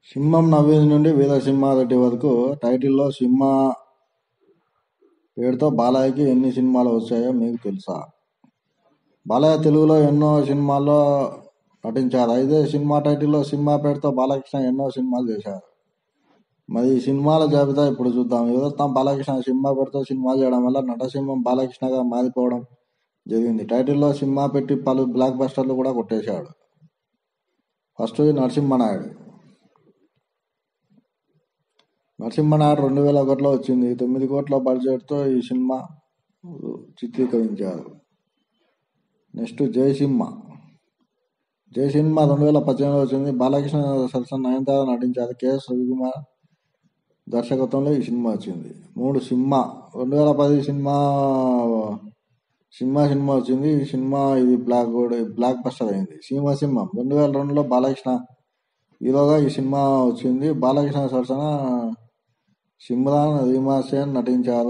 సింహం నవ్వింది నుండి వీర సింహారెడ్డి వరకు టైటిల్లో సింహ పేరుతో బాలయ్యకి ఎన్ని సినిమాలు వచ్చాయో మీకు తెలుసా బాలయ్య తెలుగులో ఎన్నో సినిమాల్లో నటించారు అయితే సినిమా టైటిల్లో సింహ పేరుతో బాలకృష్ణ ఎన్నో సినిమాలు చేశారు మరి ఈ సినిమాల జాబితా ఇప్పుడు చూద్దాం యువరత్నం బాలకృష్ణ సింహ పేరుతో సినిమాలు చేయడం వల్ల నటసింహం బాలకృష్ణగా మారిపోవడం జరిగింది టైటిల్లో సింహ పెట్టి పలు బ్లాక్ బస్టర్లు కూడా కొట్టేశాడు ఫస్ట్ నరసింహనాయుడు నరసింహనాయుడు రెండు వేల ఒకటిలో వచ్చింది తొమ్మిది కోట్ల బడ్జెట్తో ఈ సినిమా చిత్రీకరించారు నెక్స్ట్ జయసింహ జయసింహ రెండు వేల పద్దెనిమిదిలో వచ్చింది బాలకృష్ణ సరసన నయనతార నటించారు కెఎస్ రవికుమార్ దర్శకత్వంలో ఈ సినిమా వచ్చింది మూడు సింహ రెండు వేల పది సినిమా సింహ సినిమా వచ్చింది ఈ సినిమా ఇది బ్లాక్ బ్లాక్ బస్టర్ అయింది సీమ సింహం రెండు వేల రెండులో బాలకృష్ణ హీరోగా ఈ సినిమా వచ్చింది బాలకృష్ణ సరసన సిమ్రాన్ రీమా సేన్ నటించారు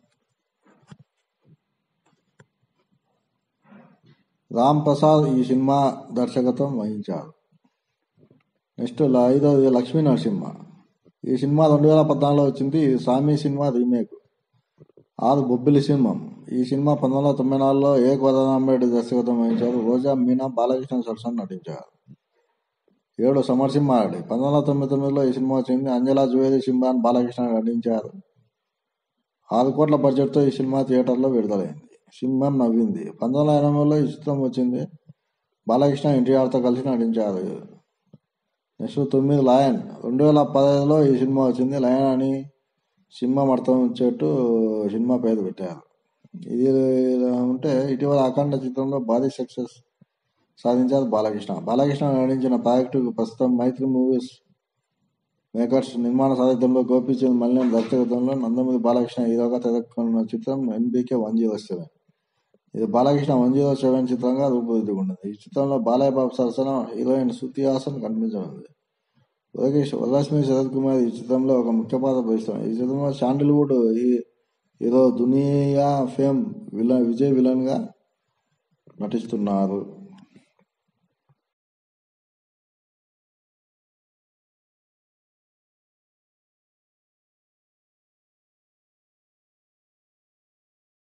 రామ్ ప్రసాద్ ఈ సినిమా దర్శకత్వం వహించారు నెక్స్ట్ ఐదవది లక్ష్మీ నరసింహ ఈ సినిమా రెండు వేల పద్నాలుగులో వచ్చింది ఇది సామి సినిమా రీమేక్ ఆరు బొబ్బిలి సింహం ఈ సినిమా పంతొమ్మిది వందల తొంభై నాలుగులో ఏ కోదండరామరెడ్డి దర్శకత్వం వహించారు రోజా మీనా బాలకృష్ణ సరసన నటించారు ఏడు సమరసింహారెడ్డి పంతొమ్మిది వందల తొంభై తొమ్మిదిలో ఈ సినిమా వచ్చింది అంజలా జువేది సింబాన్ బాలకృష్ణ నటించారు ఆరు కోట్ల బడ్జెట్తో ఈ సినిమా థియేటర్లో విడుదలైంది సింహం నవ్వింది పంతొమ్మిది వందల ఎనభైలో ఈ చిత్రం వచ్చింది బాలకృష్ణ ఎన్టీఆర్తో కలిసి నటించారు నెక్స్ట్ తొమ్మిది లయన్ రెండు వేల పదహైదులో ఈ సినిమా వచ్చింది లయన్ అని సింహం అర్థం వచ్చేట్టు సినిమా పేరు పెట్టారు ఇది ఇలా ఉంటే ఇటీవల అఖండ చిత్రంలో భారీ సక్సెస్ సాధించారు బాలకృష్ణ బాలకృష్ణ నటించిన ప్రాజెక్టు ప్రస్తుతం మైత్రి మూవీస్ మేకర్స్ నిర్మాణ సారథ్యంలో గోపీచంద్ మల్లిన దర్శకత్వంలో నందమూరి బాలకృష్ణ హీరోగా తెరకెక్కున్న చిత్రం ఎన్బీకే వన్ జీరో సెవెన్ ఇది బాలకృష్ణ వన్ జీరో సెవెన్ చిత్రంగా రూపుదిద్దుకున్నది ఈ చిత్రంలో బాలయ్య బాబు సరసన హీరోయిన్ శృతి హాసన్ కనిపించనుంది ఉదకేష్ వరలక్ష్మి శరత్ కుమార్ ఈ చిత్రంలో ఒక ముఖ్య పాత్ర పోషిస్తున్నారు ఈ చిత్రంలో శాండిల్వుడ్ ఈ హీరో దునియా ఫేమ్ విలన్ విజయ్ విలన్ గా నటిస్తున్నారు